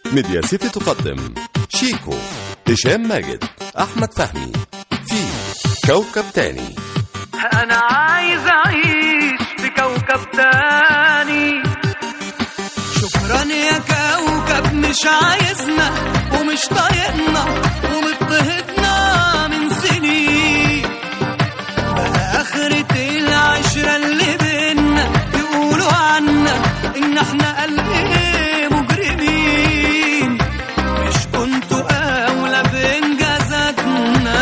ميديا سيتي تقدم شيكو هشام ماجد أحمد فهمي في كوكب تاني انا عايز اعيش في كوكب تاني شكرا يا كوكب مش عايزنا ومش طايقنا ومضطهدنا من سنين بقى آخرة العشرة اللي بينا يقولوا عنا إن إحنا قلبي مجرمين مش كنتوا أولى بإنجازاتنا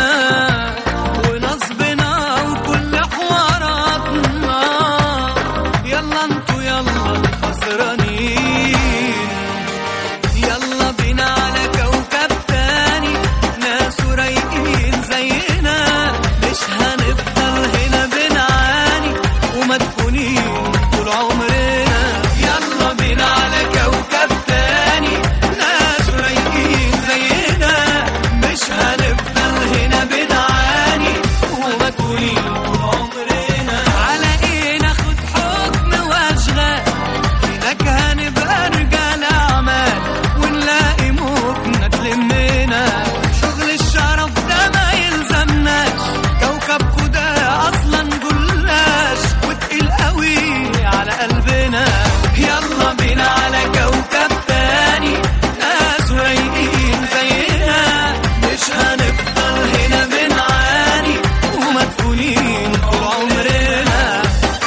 ونصبنا وكل حواراتنا يلا انتوا يلا الخسرانين يلا بينا على كوكب تاني ناس رايقين زينا مش هنفضل هنا بنعاني ومدفونين طول عمرنا يلا بينا على كوكب تاني ناس رايقين زينا مش هنفضل هنا بنعاني ومدفونين طول عمرنا على ايه ناخد حكم واشغال هناك هنبقى رجال اعمال ونلاقي موجنا تلمنا شغل الشرف ده ما يلزمناش كوكبكو ده اصلا جلاش وتقيل قوي على قلبنا يلا بينا على كوكب تاني ناس رايقين زينا مش هنفضل هنا بنعاني ومدفونين طول عمرنا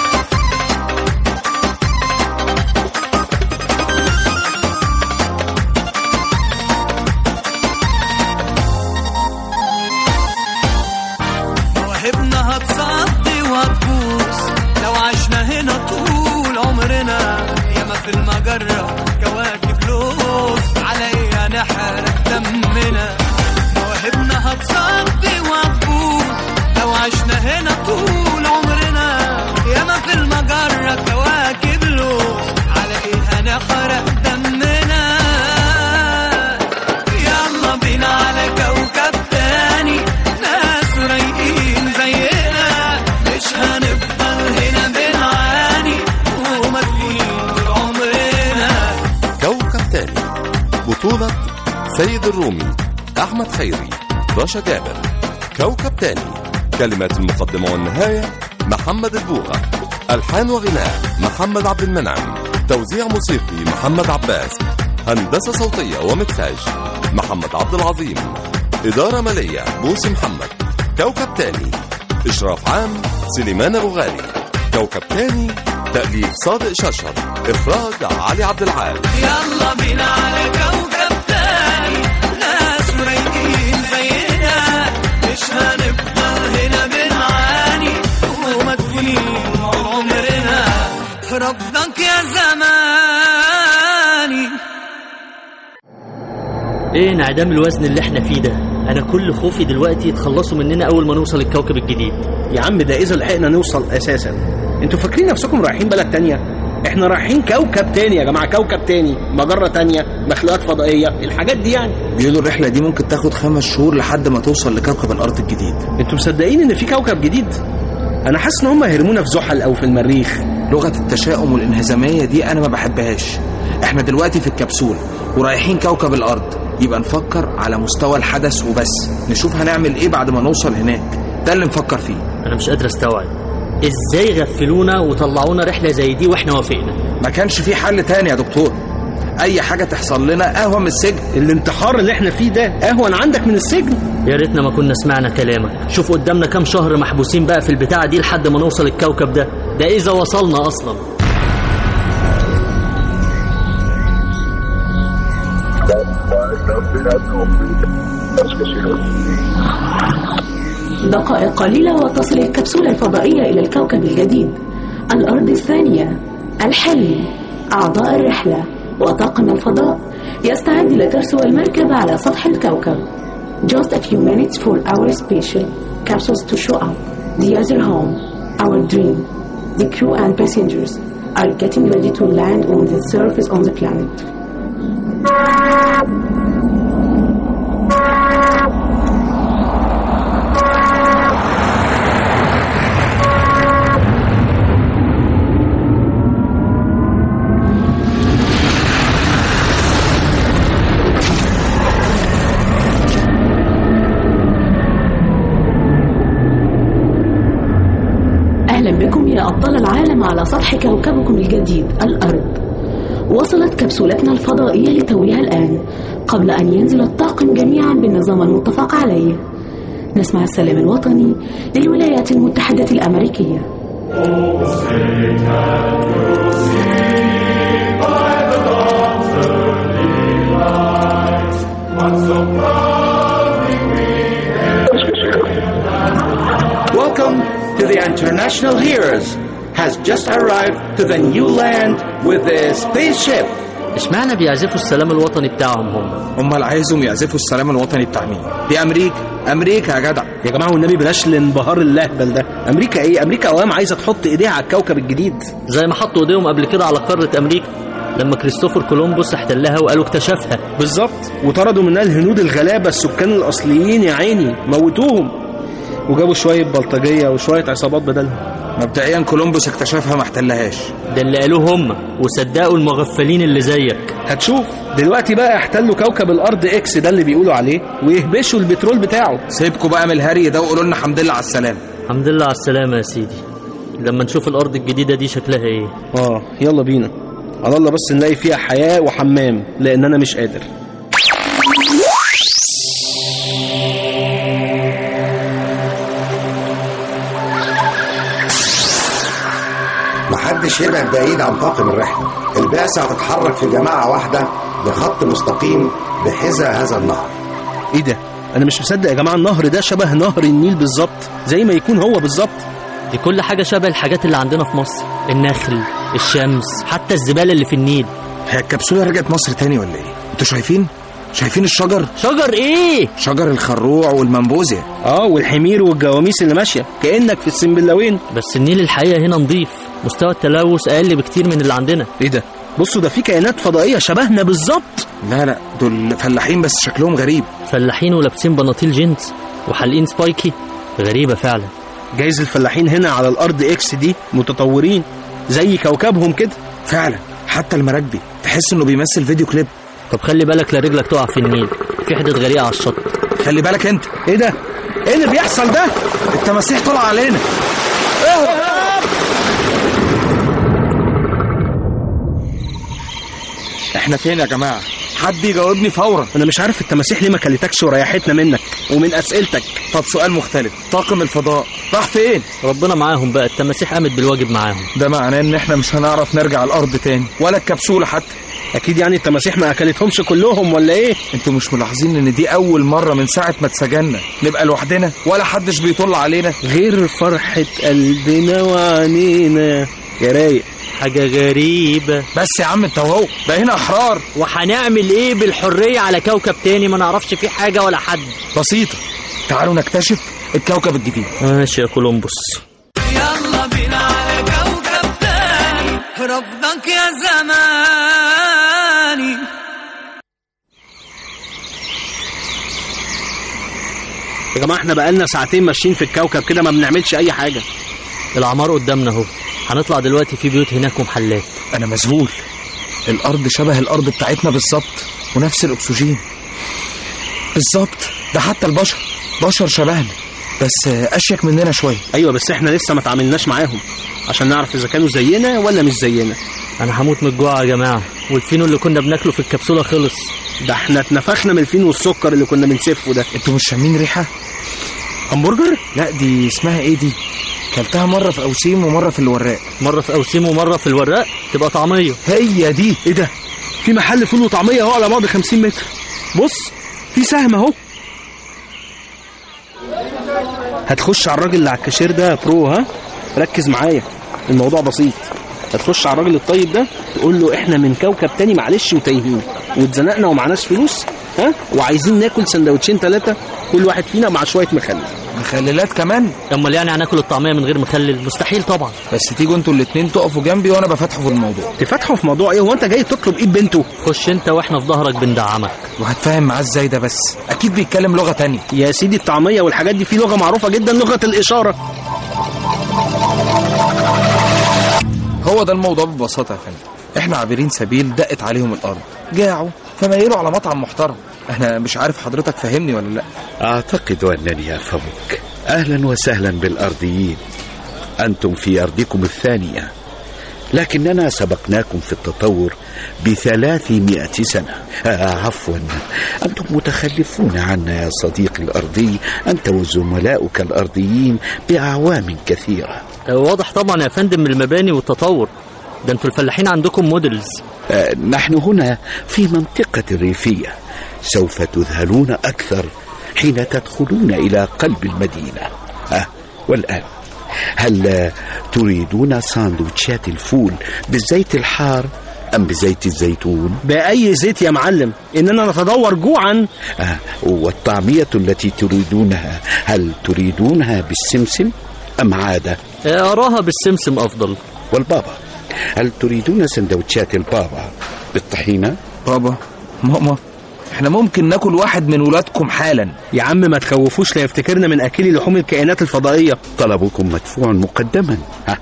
مواهبنا هتصدي وهتبوس لو عشنا هنا طول عمرنا ياما في المجرة كواكب لوس على ايه هنحرق دمنا مواهبنا هتصدي وهتبوس لو عشنا هنا طول عمرنا ياما في المجرة كواكب لوس على ايه هنحرق دمنا يلا بينا على كوكب تاني ناس رايقين زينا مش هنفضل هنا بنعاني ومدفونين طول عمرنا كوكب تاني بطولة سيد الرومي أحمد خيري رشا جابر كوكب تاني كلمات المقدمة والنهاية محمد البوغة ألحان وغناء محمد عبد المنعم توزيع موسيقي محمد عباس هندسة صوتية ومكساج محمد عبد العظيم إدارة مالية بوسي محمد كوكب تاني إشراف عام سليمان أبو غالي كوكب تاني تأليف صادق ششر إخراج علي عبد العال يلا بينا على كوكب تاني ناس رايقين زينا مش هنفضل هنا بنعاني ومدفونين طول عمرنا رفضك يا زماني ايه انعدام الوزن اللي احنا فيه ده انا كل خوفي دلوقتي يتخلصوا مننا اول ما نوصل الكوكب الجديد يا عم ده اذا لحقنا نوصل اساسا انتوا فاكرين نفسكم رايحين بلد تانية احنا رايحين كوكب تاني يا جماعه كوكب تاني مجره تانية مخلوقات فضائيه الحاجات دي يعني بيقولوا الرحلة دي ممكن تاخد خمس شهور لحد ما توصل لكوكب الأرض الجديد انتوا مصدقين ان في كوكب جديد انا حاسس ان هم هيرمونا في زحل او في المريخ لغة التشاؤم والانهزامية دي أنا ما بحبهاش احنا دلوقتي في الكبسول ورايحين كوكب الأرض يبقى نفكر على مستوى الحدث وبس نشوف هنعمل ايه بعد ما نوصل هناك ده اللي نفكر فيه انا مش قادر استوعب ازاي غفلونا وطلعونا رحله زي دي واحنا وافقنا ما كانش في حل تاني يا دكتور أي حاجة تحصل لنا أهون من السجن الانتحار اللي احنا فيه ده اهون عندك من السجن يا ريتنا ما كنا سمعنا كلامك شوف قدامنا كام شهر محبوسين بقى في البتاعه دي لحد ما نوصل الكوكب ده ده اذا وصلنا اصلا دقائق قليلة وتصل الكبسولة الفضائية إلى الكوكب الجديد الأرض الثانية الحلم أعضاء الرحلة وطاقم الفضاء يستعد لترسو المركبة على سطح الكوكب Just a few minutes for our spatial capsules to show up the other home, our dream. The crew and passengers are getting ready to land on the surface on the planet. بكم يا أبطال العالم على سطح كوكبكم الجديد الأرض وصلت كبسولتنا الفضائية لتوها الآن قبل أن ينزل الطاقم جميعا بالنظام المتفق عليه نسمع السلام الوطني للولايات المتحدة الأمريكية Welcome to the International Heroes has just arrived to the new land with a spaceship. اشمعنى بيعزفوا السلام الوطني بتاعهم هم امال عايزهم يعزفوا السلام الوطني بتاع مين دي امريكا امريكا يا جدع يا جماعة والنبي بلاش الانبهار اللهبل ده أمريكا إيه؟ أمريكا أوام عايزة تحط إيديها على الكوكب الجديد زي ما حطوا ايديهم قبل كده على قارة امريكا لما كريستوفر كولومبوس احتلها وقالوا اكتشفها بالظبط وطردوا منها الهنود الغلابة السكان الأصليين يا عيني موتوهم وجابوا شوية بلطجية وشوية عصابات بدلهم مبدئيا كولومبوس اكتشفها ما احتلهاش ده اللي قالوه هم وصدقوا المغفلين اللي زيك هتشوف دلوقتي بقى احتلوا كوكب الأرض إكس ده اللي بيقولوا عليه ويهبشوا البترول بتاعه سيبكوا بقى من الهري ده وقولوا لنا الحمد لله على السلامه الحمد لله على السلامة يا سيدي لما نشوف الأرض الجديدة دي شكلها إيه آه يلا بينا على الله بس نلاقي فيها حياة وحمام لأن أنا مش قادر محدش يبعد بعيد عن طاقم الرحلة البعثة هتتحرك في جماعة واحدة بخط مستقيم بحذا هذا النهر إيه ده؟ أنا مش مصدق يا جماعة النهر ده شبه نهر النيل بالظبط زي ما يكون هو بالظبط دي كل حاجة شبه الحاجات اللي عندنا في مصر النخل الشمس حتى الزبالة اللي في النيل هي الكبسوله رجعت مصر تاني ولا ايه انتوا شايفين شايفين الشجر شجر إيه شجر الخروع والمنبوذيه اه والحمير والجواميس اللي ماشيه كانك في السنبلاوين بس النيل الحقيقة هنا نظيف مستوى التلوث أقل بكتير من اللي عندنا ايه ده بصوا ده في كائنات فضائيه شبهنا بالظبط لا لا دول فلاحين بس شكلهم غريب فلاحين ولابسين بناطيل جينز وحالقين سبايكي غريبة فعلا جايز الفلاحين هنا على الارض اكس دي متطورين زي كوكبهم كده فعلا حتى المراكبي تحس انه بيمثل فيديو كليب طب خلي بالك لا رجلك تقع في النيل في حتت غريقة على الشط خلي بالك انت ايه ده ايه اللي بيحصل ده التماسيح طلع علينا احنا فين يا جماعه حد يجاوبني فورا انا مش عارف التماسيح ليه ما كلتكش وريحتنا منك ومن اسئلتك طب سؤال مختلف طاقم الفضاء راح فين ربنا معاهم بقى التماسيح قامت بالواجب معاهم ده معناه ان احنا مش هنعرف نرجع الارض تاني ولا الكبسوله حتى اكيد يعني التماسيح ما اكلتهمش كلهم ولا ايه انتوا مش ملاحظين ان دي اول مره من ساعه ما اتسجلنا نبقى لوحدنا ولا حدش بيطل علينا غير فرحه قلبنا وعنينا يا رايق حاجة غريبة بس يا عم انت وهو بقينا احرار وهنعمل ايه بالحرية على كوكب تاني ما نعرفش فيه حاجة ولا حد بسيطه تعالوا نكتشف الكوكب الجديد ماشي يا كولومبوس يلا بينا على كوكب تاني رفضك يا زماني يا جماعه احنا بقالنا ساعتين ماشيين في الكوكب كده ما بنعملش اي حاجه العمار قدامنا اهو هنطلع دلوقتي في بيوت هناك ومحلات انا مذهول الارض شبه الارض بتاعتنا بالظبط ونفس الاكسجين بالظبط ده حتى البشر بشر شبهنا بس اشيك مننا شويه ايوه بس احنا لسه ما تعاملناش معاهم عشان نعرف اذا كانوا زينا ولا مش زينا انا هموت من الجوع يا جماعة والفينو اللي كنا بناكله في الكبسولة خلص ده احنا اتنفخنا من الفين والسكر اللي كنا بنسفه ده انتوا مش شامين ريحه همبرجر لا دي اسمها ايه دي كلتها مره في اوسيم ومره في الوراق مرة في أوسيم ومرة في الوراق تبقى طعمية هي دي ايه ده في محل فول وطعميه اهو على بعد 50 متر بص في سهم اهو هتخش على الراجل اللي على الكاشير ده برو ها ركز معايا الموضوع بسيط هتخش على الراجل الطيب ده تقول له احنا من كوكب تاني معلش وتايهين واتزنقنا ومعناش فلوس ها وعايزين ناكل سندوتشين ثلاثه كل واحد فينا مع شويه مخلل مخللات كمان امال يعني هناكل الطعمية من غير مخلل مستحيل طبعا بس تيجوا انتوا الاتنين تقفوا جنبي وانا بفتحوا في الموضوع تفتحوا في موضوع ايه هو انت جاي تطلب ايد بنته خش انت واحنا في ظهرك بندعمك وهتفهم معاه ازاي ده بس اكيد بيتكلم لغه تانية يا سيدي الطعميه والحاجات دي في لغه معروفه جدا لغه الاشاره هو ده الموضوع ببساطه يا فندم احنا عابرين سبيل دقت عليهم الارض جاعوا فميلوا على مطعم محترم انا مش عارف حضرتك فاهمني ولا لا أعتقد أنني أفهمك أهلا وسهلا بالأرضيين أنتم في أرضكم الثانية لكننا سبقناكم في التطور بثلاثمائة سنة آه عفوا أنتم متخلفون عنا يا صديقي الأرضي أنت وزملاؤك الأرضيين بأعوام كثيرة آه، واضح طبعا يا فندم من المباني والتطور ده انتوا الفلاحين عندكم موديلز آه نحن هنا في منطقة ريفية سوف تذهلون أكثر حين تدخلون إلى قلب المدينة آه والآن هل آه، تريدون ساندوتشات الفول بالزيت الحار أم بزيت الزيتون؟ بأي زيت يا معلم إننا نتدور جوعا آه والطعمية التي تريدونها هل تريدونها بالسمسم أم عادة؟ آه، اراها بالسمسم افضل والبابا هل تريدون سندوتشات البابا بالطحينة؟ بابا ماما احنا ممكن ناكل واحد من ولادكم حالا يا عم ما تخوفوش لا يفتكرنا من أكلي لحوم الكائنات الفضائية طلبكم مدفوع مقدما ها.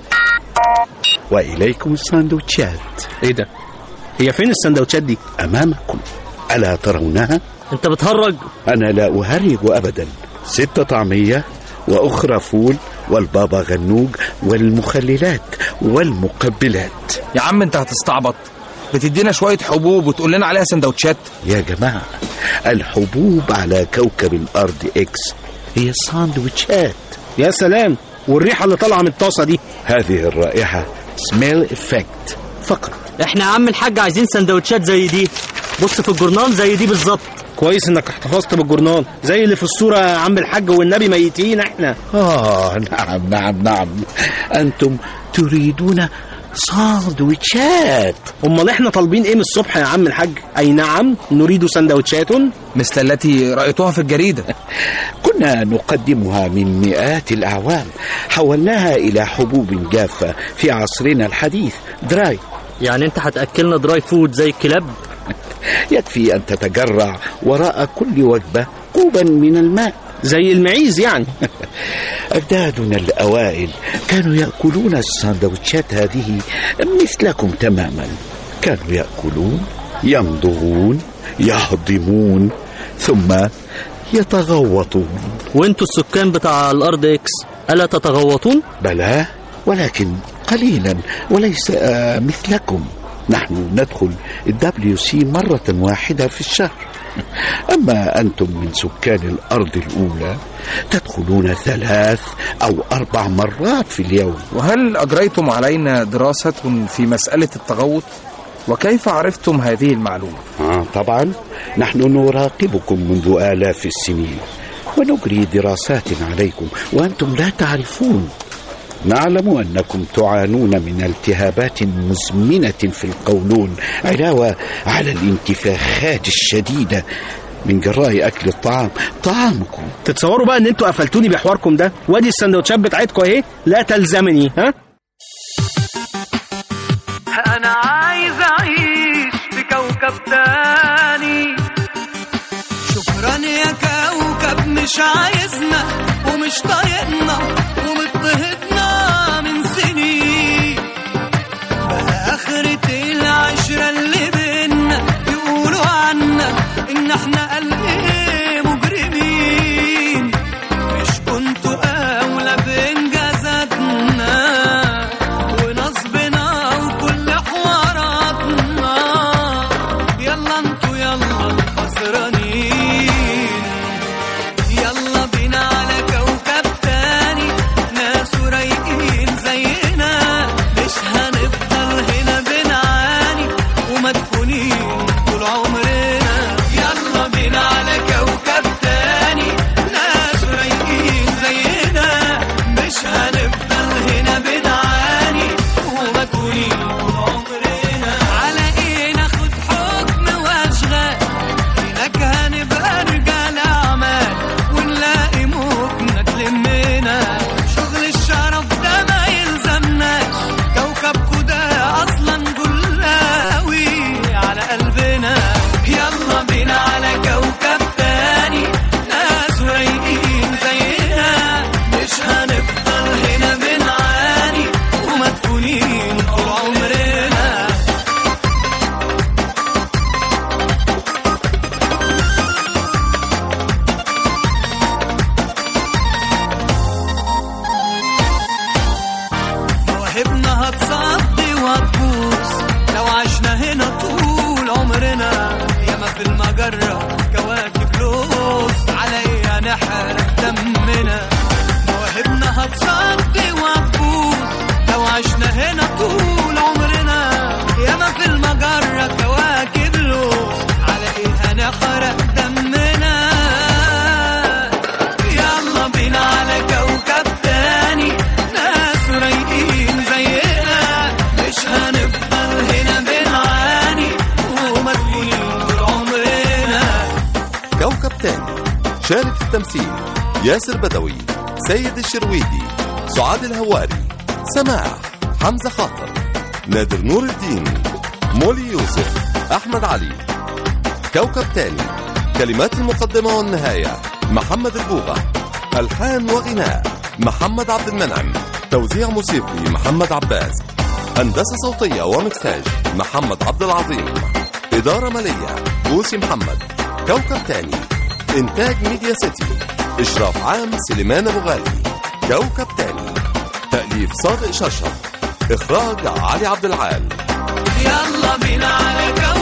وإليكم الساندوتشات إيه ده؟ هي فين السندوتشات دي؟ أمامكم ألا ترونها؟ انت بتهرج أنا لا أهرج أبدا ستة طعمية وأخرى فول والبابا غنوج والمخللات والمقبلات يا عم انت هتستعبط بتدينا شوية حبوب وتقول لنا عليها سندوتشات يا جماعة الحبوب على كوكب الأرض إكس هي الساندويتشات يا سلام والريحة اللي طالعة من الطاسة دي هذه الرائحة سميل إفكت فقط احنا يا عم الحاج عايزين سندوتشات زي دي بص في الجورنال زي دي بالظبط كويس انك احتفظت بالجورنال زي اللي في الصورة يا عم الحاج والنبي ميتين احنا آه نعم نعم نعم أنتم تريدون ساندويتشات امال احنا طالبين ايه من الصبح يا عم الحاج اي نعم نريد سندوتشات مثل التي رأيتوها في الجريدة كنا نقدمها من مئات الأعوام حولناها إلى حبوب جافة في عصرنا الحديث دراي يعني انت هتاكلنا دراي فود زي الكلاب يكفي أن تتجرع وراء كل وجبة كوبا من الماء زي المعيز يعني أجدادنا الأوائل كانوا يأكلون السندوتشات هذه مثلكم تماما كانوا يأكلون يمضغون يهضمون ثم يتغوطون وانتوا السكان بتاع الارض اكس الا تتغوطون بلى ولكن قليلا وليس آه، مثلكم نحن ندخل الدبليو سي مرة واحدة في الشهر أما أنتم من سكان الأرض الأولى تدخلون ثلاث أو أربع مرات في اليوم وهل أجريتم علينا دراسة في مسألة التغوط وكيف عرفتم هذه المعلومة آه طبعا نحن نراقبكم منذ آلاف السنين ونجري دراسات عليكم وأنتم لا تعرفون نعلم أنكم تعانون من التهابات مزمنة في القولون علاوة على الانتفاخات الشديدة من جراء أكل الطعام طعامكم تتصوروا بقى ان انتوا قفلتوني بحواركم ده وادي السندوتشات بتاعتكم اهي لا تلزمني ها انا عايز اعيش في كوكب تاني شكرا يا كوكب مش عايزنا ومش طايقنا ومضطهدنا من سنين بقى آخرة العشرة اللي بينا يقولوا عنا إن إحنا قلب مجرمين مش كنتوا أولى بإنجازاتنا ونصبنا وكل حواراتنا يلا انتوا يلا الخسرانين يلا بينا على كوكب هتصدي وهتفوت لو عشنا هنا طول عمرنا ياما في المجرة كواكب لوس على ايه هنحرق دمنا يلا بينا على كوكب تاني ناس رايقين زينا مش هنفضل هنا بنعاني ومدفونين طول عمرنا كوكب تاني شارك في التمثيل ياسر بدوي سيد الشرويدي سعاد الهواري سماح حمزة خاطر نادر نور الدين مولي يوسف أحمد علي كوكب تاني كلمات المقدمة والنهاية محمد البوغة ألحان وغناء محمد عبد المنعم توزيع موسيقي محمد عباس هندسة صوتية ومكساج محمد عبد العظيم إدارة مالية بوسي محمد كوكب تاني إنتاج ميديا سيتي إشراف عام سليمان أبو غالي كوكب تاني تأليف صادق شرشف إخراج علي عبد العال يلا بينا على كوكب